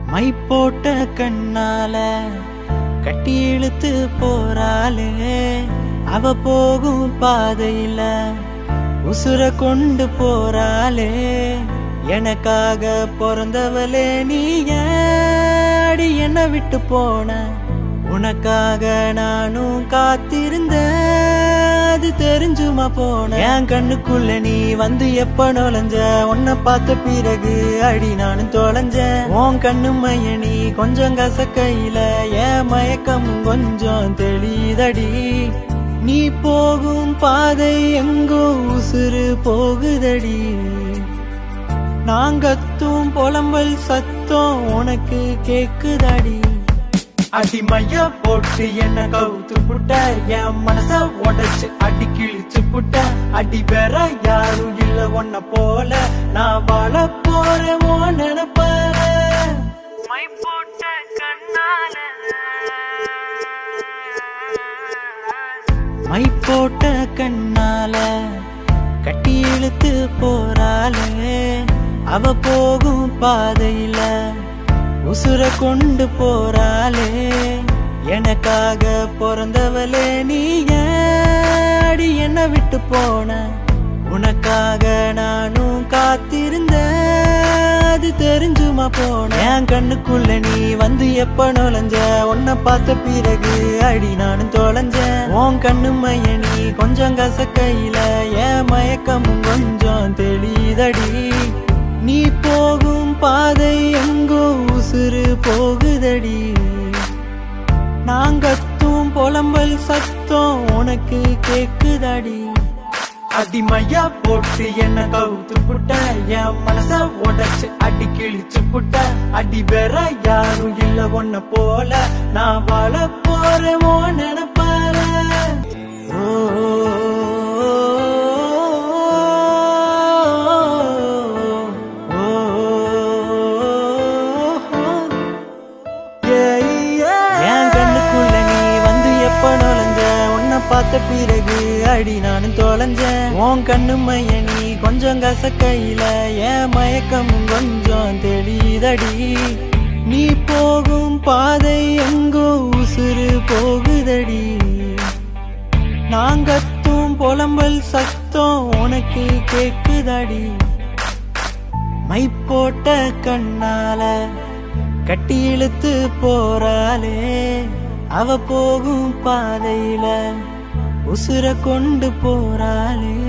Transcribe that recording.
my போட்ட கண்ணால கட்டி இழுத்து போறாளே அவ போகும் பாதையில உசுர கொண்டு போறாளே எனக்காக பிறந்தவளே நீ ஏடி என்ன விட்டு போன உனக்காக நானும் காத்திருந்தேன் அது தெரிஞ்சுமா போன என் கண்ணுக்குள்ள நீ வந்து எப்ப நுழைஞ்ச உன்னை பார்த்த பிறகு அடி நானும் தொலைஞ்சேன் உன் கண்ணு மைய நீ கொஞ்சம் கசக்கையில என் மயக்கம் கொஞ்சம் தெளிதடி நீ போகும் பாதை எங்கோ உசுறு போகுதடி நாங்கத்தும் புலம்பல் சத்தம் உனக்கு கேக்குதடி அடிமைய போட்டு என்ன கவுத்து புட்ட என் மனச உடைச்சு அடி கிழிச்சு புட்ட அடி வேற யாரும் இல்ல உன்ன போல நான் வாழ போறேன் உன் நினைப்பார மை போட்ட கண்ணால மை போட்ட கண்ணால கட்டி இழுத்து போறாளே அவ போகும் பாதையில உசுர கொண்டு போறாளே எனக்காக பிறந்தவளே நீ ஏடி என்ன விட்டு போன உனக்காக நானும் காத்திருந்தேன் அது தெரிஞ்சுமா போன என் கண்ணுக்குள்ள நீ வந்து எப்ப நுழைஞ்ச உன்னை பார்த்த பிறகு அடி நானும் தொலைஞ்சேன் உன் கண்ணு மைய நீ கொஞ்சம் கசக்கையில என் மயக்கமும் கொஞ்சம் தெளிதடி நீ போகும் பாதை எங்கோ உசுறு போகுதடி நாங்கத்தும் புலம்பல் சத்தம் உனக்கு கேக்குதடி அடிமையா போட்டு என்ன கவுத்து புட்ட என் மனச உடைச்சு அடி கிழிச்சு புட்ட அடி வேற யாரும் இல்ல ஒன்ன போல நான் வாழ போறேன் உன் நினைப்பார ஓ என் கண்ணுக்குள்ள நீ வந்து எப்ப நுழைஞ்ச உன்னை பார்த்த பிறகு அடி நானும் தொலைஞ்சேன் உன் கண்ணு மைய நீ கொஞ்சம் கசக்கையில என் மயக்கமும் கொஞ்சம் தெளிதடி நீ போகும் பாதை எங்கோ உசுறு போகுதடி நாங்கத்தும் புலம்பல் சத்தம் உனக்கு கேக்குதடி மை போட்ட கண்ணால கட்டி இழுத்து போறாளே அவ போகும் பாதையில உசுர கொண்டு போறாளே